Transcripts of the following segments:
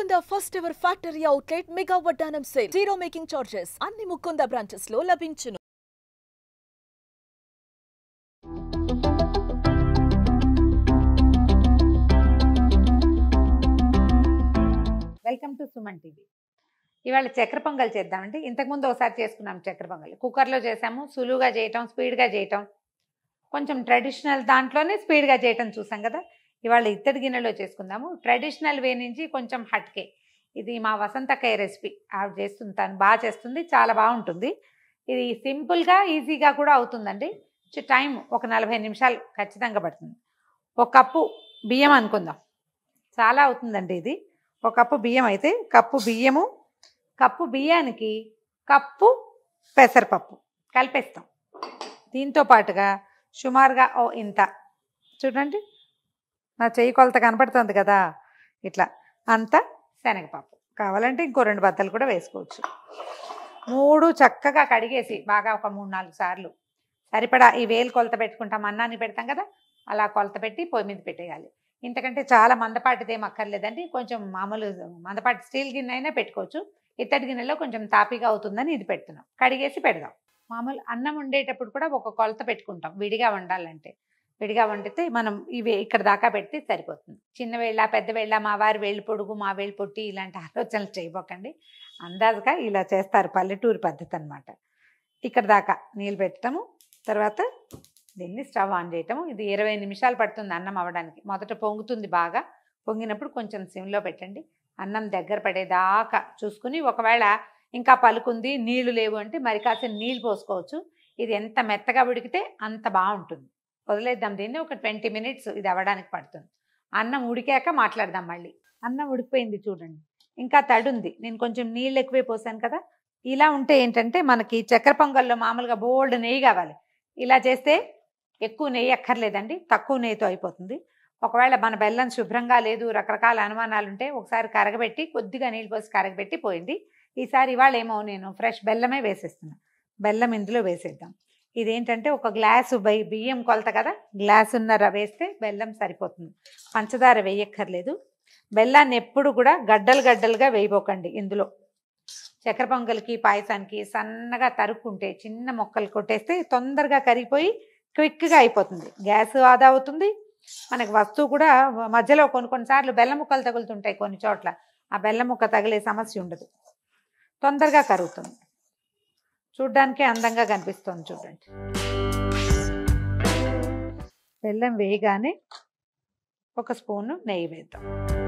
Mukunda first ever factory outlet mega వడ్డానం sale zero making charges అన్ని Mukunda branches లో లభించును వెల్కమ్ టు సుమన్ టీవీ ఇవాళ చక్కెర పొంగల్ చేద్దామండి ఇంతకుముందు ఒకసారి చేసుకున్నాం చక్కెర పొంగల్ కుక్కర్లో చేసాము సులువుగా చేయటం స్పీడ్గా చేయటం కొంచెం ట్రెడిషనల్ దాంట్లోనే స్పీడ్గా చేయటం చూసాం కదా ఇవాళ ఇత్తడి గిన్నెలో చేసుకుందాము ట్రెడిషనల్ వే నుంచి కొంచెం హట్కే ఇది మా వసంతక్కయ్య రెసిపీ ఆవిడ చేస్తుంది తను బాగా చేస్తుంది చాలా బాగుంటుంది ఇది సింపుల్గా ఈజీగా కూడా అవుతుందండి చి- టైం ఒక నలభై నిమిషాలు ఖచ్చితంగా పడుతుంది ఒక కప్పు బియ్యం అనుకుందాం చాలా అవుతుందండి ఇది ఒక కప్పు బియ్యం అయితే కప్పు బియ్యము కప్పు బియ్యానికి కప్పు పెసరపప్పు కలిపేస్తాం దీంతో పాటుగా సుమారుగా ఓ ఇంత చూడండి నా చెయ్యి కొలత కనపడుతుంది కదా ఇట్లా అంత శనగపప్పు కావాలంటే ఇంకో రెండు బద్దలు కూడా వేసుకోవచ్చు మూడు చక్కగా కడిగేసి బాగా ఒక మూడు నాలుగు సార్లు సరిపడా ఈ వేలు కొలత పెట్టుకుంటాం అన్నాన్ని పెడతాం కదా అలా కొలత పెట్టి పొయ్యి మీద పెట్టేయాలి ఇంతకంటే చాలా మందపాటిది ఏం అక్కర్లేదండి కొంచెం మామూలు మందపాటి స్టీల్ గిన్నె అయినా పెట్టుకోవచ్చు ఇత్తడి గిన్నెలో కొంచెం తాపిగా అవుతుందని ఇది పెడుతున్నాం కడిగేసి పెడదాం మామూలు అన్నం వండేటప్పుడు కూడా ఒక కొలత పెట్టుకుంటాం విడిగా వండాలంటే విడిగా వండితే మనం ఇవి ఇక్కడ దాకా పెడితే సరిపోతుంది చిన్న వేళ్ళ పెద్ద వేళ్ళ మా వారి వేళ్ళు పొడుగు మా వేళ్ళు పొట్టి ఇలాంటి ఆలోచనలు చేయబోకండి అందాజుగా ఇలా చేస్తారు పల్లెటూరు పద్ధతి అన్నమాట ఇక్కడ దాకా నీళ్ళు పెట్టడము తర్వాత దీన్ని స్టవ్ ఆన్ చేయటము ఇది ఇరవై నిమిషాలు పడుతుంది అన్నం అవ్వడానికి మొదట పొంగుతుంది బాగా పొంగినప్పుడు కొంచెం సిమ్లో పెట్టండి అన్నం దగ్గర పడేదాకా చూసుకుని ఒకవేళ ఇంకా పలుకుంది నీళ్లు లేవు అంటే మరి కాస్త నీళ్ళు పోసుకోవచ్చు ఇది ఎంత మెత్తగా ఉడికితే అంత బాగుంటుంది వదిలేద్దాం దీన్ని ఒక ట్వంటీ మినిట్స్ ఇది అవ్వడానికి పడుతుంది అన్నం ఉడికాక మాట్లాడదాం మళ్ళీ అన్నం ఉడికిపోయింది చూడండి ఇంకా తడుంది నేను కొంచెం నీళ్ళు ఎక్కువే పోసాను కదా ఇలా ఉంటే ఏంటంటే మనకి చక్కెర పొంగల్లో మామూలుగా బోల్డ్ నెయ్యి కావాలి ఇలా చేస్తే ఎక్కువ నెయ్యి అక్కర్లేదండి తక్కువ నెయ్యితో అయిపోతుంది ఒకవేళ మన బెల్లం శుభ్రంగా లేదు రకరకాల అనుమానాలు ఉంటే ఒకసారి కరగబెట్టి కొద్దిగా నీళ్ళు పోసి కరగబెట్టి పోయింది ఈసారి ఇవాళ ఏమో నేను ఫ్రెష్ బెల్లమే వేసేస్తున్నా బెల్లం ఇందులో వేసేద్దాం ఇదేంటంటే ఒక గ్లాసు బై బియ్యం కొలత కదా గ్లాసున్నర వేస్తే బెల్లం సరిపోతుంది పంచదార వేయక్కర్లేదు బెల్లాన్ని ఎప్పుడు కూడా గడ్డలు గడ్డలుగా వేయబోకండి ఇందులో చక్కెర పొంగల్కి పాయసానికి సన్నగా తరుక్కుంటే చిన్న మొక్కలు కొట్టేస్తే తొందరగా కరిగిపోయి క్విక్గా అయిపోతుంది గ్యాస్ ఆదా అవుతుంది మనకి వస్తువు కూడా మధ్యలో కొన్ని కొన్నిసార్లు బెల్లం ముక్కలు తగులుతుంటాయి కొన్ని చోట్ల ఆ బెల్లం ముక్క తగిలే సమస్య ఉండదు తొందరగా కరుగుతుంది చూడ్డానికే అందంగా కనిపిస్తుంది చూడండి బెల్లం వేయగానే ఒక స్పూను నెయ్యి వేద్దాం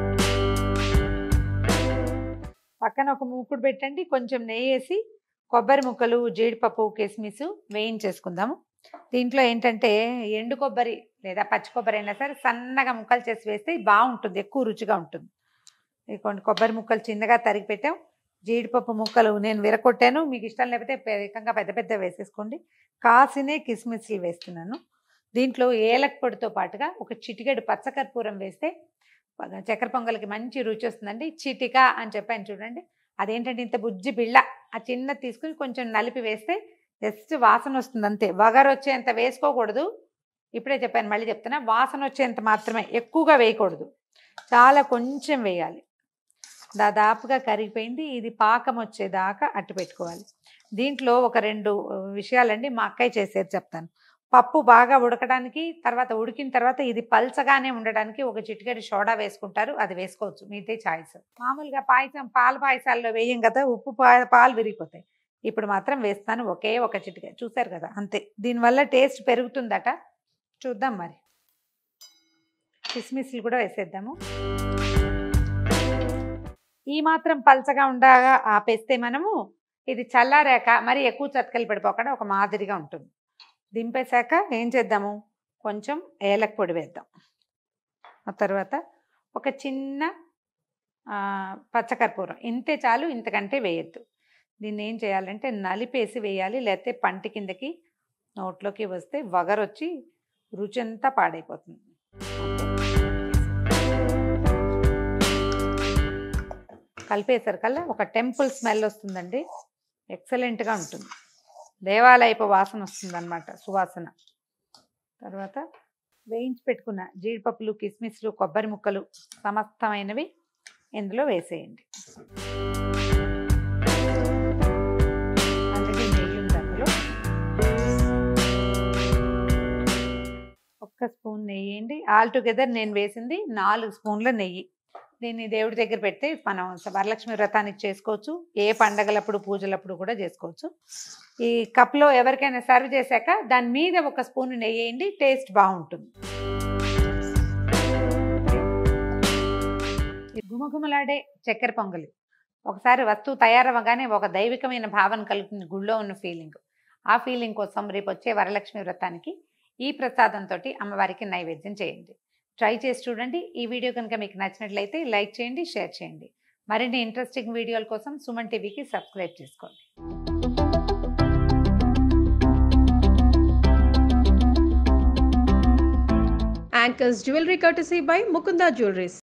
పక్కన ఒక మూకుడు పెట్టండి కొంచెం నెయ్యి వేసి కొబ్బరి ముక్కలు జీడిపప్పు కిస్మిస్ వేయించేసుకుందాము దీంట్లో ఏంటంటే ఎండు కొబ్బరి లేదా పచ్చి కొబ్బరి అయినా సరే సన్నగా ముక్కలు చేసి వేస్తే బాగుంటుంది ఎక్కువ రుచిగా ఉంటుంది ఇది కొన్ని కొబ్బరి ముక్కలు చిన్నగా తరిగి పెట్టాం జీడిపప్పు ముక్కలు నేను విరగొట్టాను మీకు ఇష్టం లేకపోతే ఏకంగా పెద్ద పెద్ద వేసేసుకోండి కాసినే కిస్మిస్లు వేస్తున్నాను దీంట్లో ఏలక పొడితో పాటుగా ఒక చిటికెడు పచ్చకర్పూరం వేస్తే చక్కెర పొంగల్కి మంచి రుచి వస్తుందండి చిటిక అని చెప్పాను చూడండి అదేంటంటే ఇంత బుజ్జి బిళ్ళ ఆ చిన్న తీసుకుని కొంచెం నలిపి వేస్తే జస్ట్ వాసన వస్తుంది అంతే వగరు వచ్చేంత వేసుకోకూడదు ఇప్పుడే చెప్పాను మళ్ళీ చెప్తున్నా వాసన వచ్చేంత మాత్రమే ఎక్కువగా వేయకూడదు చాలా కొంచెం వేయాలి దాదాపుగా కరిగిపోయింది ఇది పాకం వచ్చేదాకా అట్టు పెట్టుకోవాలి దీంట్లో ఒక రెండు ఆ, విషయాలండి మా అక్కయ్య చేసేది చెప్తాను పప్పు బాగా ఉడకడానికి తర్వాత ఉడికిన తర్వాత ఇది పల్చగానే ఉండడానికి ఒక చిటికెడు సోడా వేసుకుంటారు అది వేసుకోవచ్చు మీదే చాయిస్ మామూలుగా పాయసం పాల పాయసాల్లో వేయం కదా ఉప్పు పా- పాలు విరిగిపోతాయి ఇప్పుడు మాత్రం వేస్తాను ఒకే ఒక చిటిక చూసారు కదా అంతే దీనివల్ల టేస్ట్ పెరుగుతుందట చూద్దాం మరి కిస్మిస్లు కూడా వేసేద్దాము ఈ మాత్రం పల్చగా ఉండగా ఆపేస్తే మనము ఇది చల్లారాక మరి ఎక్కువ చతకలు పడిపోకుండా ఒక మాదిరిగా ఉంటుంది దింపేశాక ఏం చేద్దాము కొంచెం ఏలక పొడి వేద్దాం ఆ తర్వాత ఒక చిన్న ఆ, పచ్చకర్పూరం ఇంతే చాలు ఇంతకంటే వేయద్దు దీన్ని ఏం చేయాలంటే నలిపేసి వేయాలి లేకపోతే పంటి కిందకి నోట్లోకి వస్తే వగరొచ్చి రుచి అంతా పాడైపోతుంది కలిపేసరికల్లా ఒక టెంపుల్ స్మెల్ వస్తుందండి ఎక్సలెంట్గా ఉంటుంది దేవాలయపు వాసన వస్తుందన్నమాట సువాసన తర్వాత వేయించి పెట్టుకున్న జీడిపప్పులు కిస్మిస్లు కొబ్బరి ముక్కలు సమస్తమైనవి ఇందులో వేసేయండి ఆల్రెడీ నెయ్యి ఉంది అందులో ఒక్క స్పూన్ నెయ్యి వేయండి ఆల్ టుగెదర్ నేను వేసింది నాలుగు స్పూన్ల నెయ్యి దీన్ని దేవుడి దగ్గర పెడితే మనం వరలక్ష్మి వ్రతానికి చేసుకోవచ్చు ఏ పండగలప్పుడు పూజలప్పుడు కూడా చేసుకోవచ్చు ఈ కప్లో ఎవరికైనా సర్వ్ చేశాక దాని మీద ఒక స్పూన్ నెయ్యి వేయండి టేస్ట్ బాగుంటుంది ఈ గుమగుమలాడే చక్కెర పొంగలి ఒకసారి వస్తువు తయారవ్వగానే ఒక దైవికమైన భావన కలుగుతుంది గుళ్ళో ఉన్న ఫీలింగ్ ఆ ఫీలింగ్ కోసం రేపు వచ్చే వరలక్ష్మి వ్రతానికి ఈ ప్రసాదంతో అమ్మవారికి నైవేద్యం చేయండి ట్రై చేసి చూడండి ఈ వీడియో కనుక మీకు నచ్చినట్లయితే లైక్ చేయండి షేర్ చేయండి మరిన్ని ఇంట్రెస్టింగ్ వీడియోల కోసం సుమన్ టీవీకి సబ్స్క్రైబ్ చేసుకోండి Anchors Jewelry courtesy by Mukunda Jewelries.